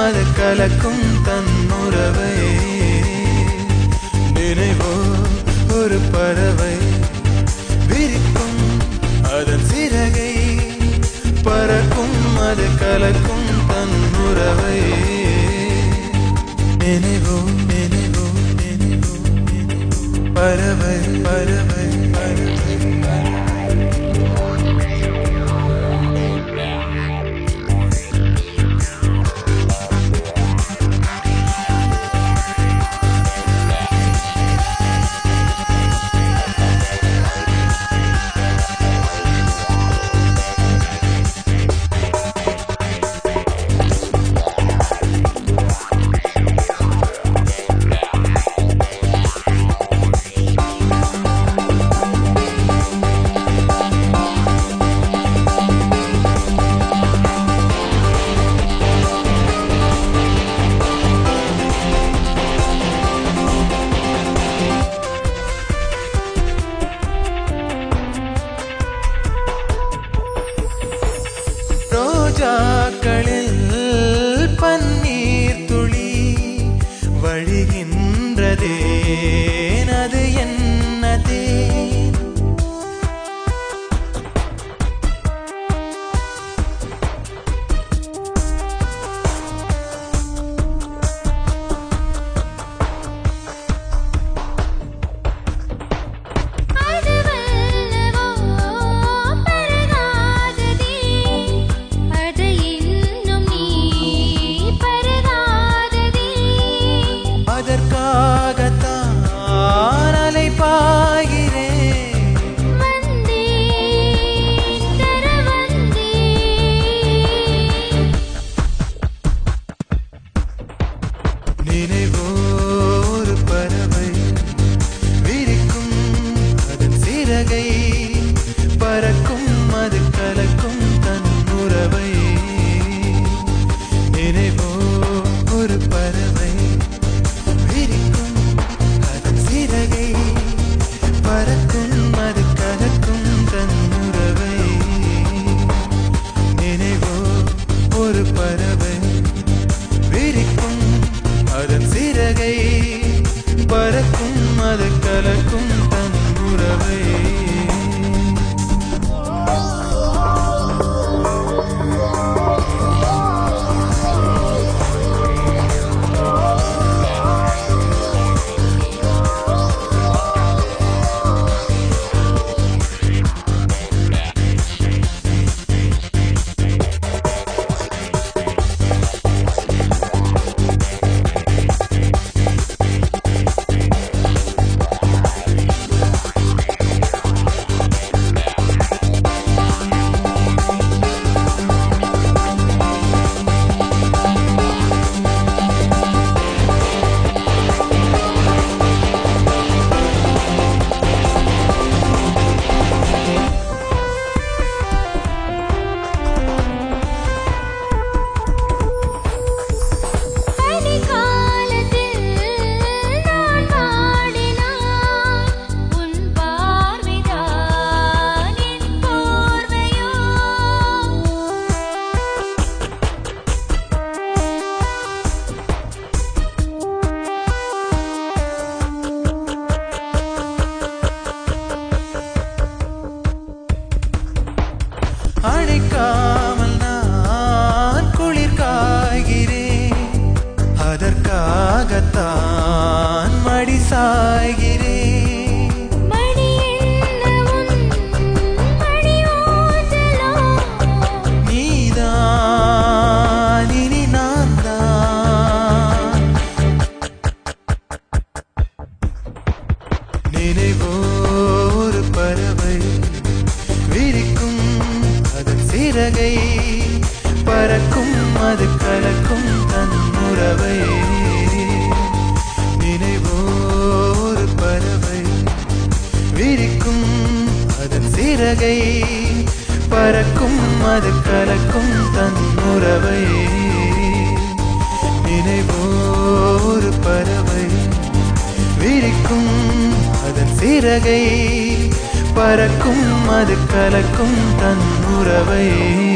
அது கலக்கும் தன் உறவை நினைவோ ஒரு பறவை விரிக்கும் அதன் சிறகை பறக்கும் அது கலக்கும் தன் உறவை நினைவோ நினைவோ நினைவோ நினைவோ பறவை பறவை பறவை ரோஜாக்களில் பன்னீர் துளி வழிகின்றதே அது என்னதே அது வல்லவோ பரகாததே அது இன்னும் நீ பரகாததே அதற்காகத்தான் அலைப்பாகிறேன் வந்தேன் தர வந்தேன் நினைவோ ஒரு பறவை விரிக்கும் அதன் சிறகை பறக்கும் அது கலக்கும் தன் உறவை நினைவோ ஒரு பறவை விரிக்கும் அதன் சிறகை பறக்கும் அது கலக்கும் தன் உறவை நினைவோ ஒரு பறவை விரிக்கும் அதன் சிறகை பறக்கும் அது கலக்கும் தன் உறவை பனிகாலத்தில் நான் வாடினான் உன் பார்வைதான் என் போர்வையோ அழைக்காமல் நான் குளிர் காய்கிறேன் அதற்காகத்தான் மடி சாய்கிறேன் மணி என்ன உன் மணி ஓசலோ நீதான் இனி நான் தான் நினைவோ ஒரு பறவை விரிக்கும் அதன் சிறகை பறக்கும் அது கலக்கும் தன் உறவை நினைவோ ஒரு பறவை விரிக்கும் அதன் சிறகை பறக்கும் அது கலக்கும் தன் உறவை நினைவோ ஒரு பறவை விரிக்கும் அதன் சிறகை பறக்கும் அது கலக்கும் தன் உறவை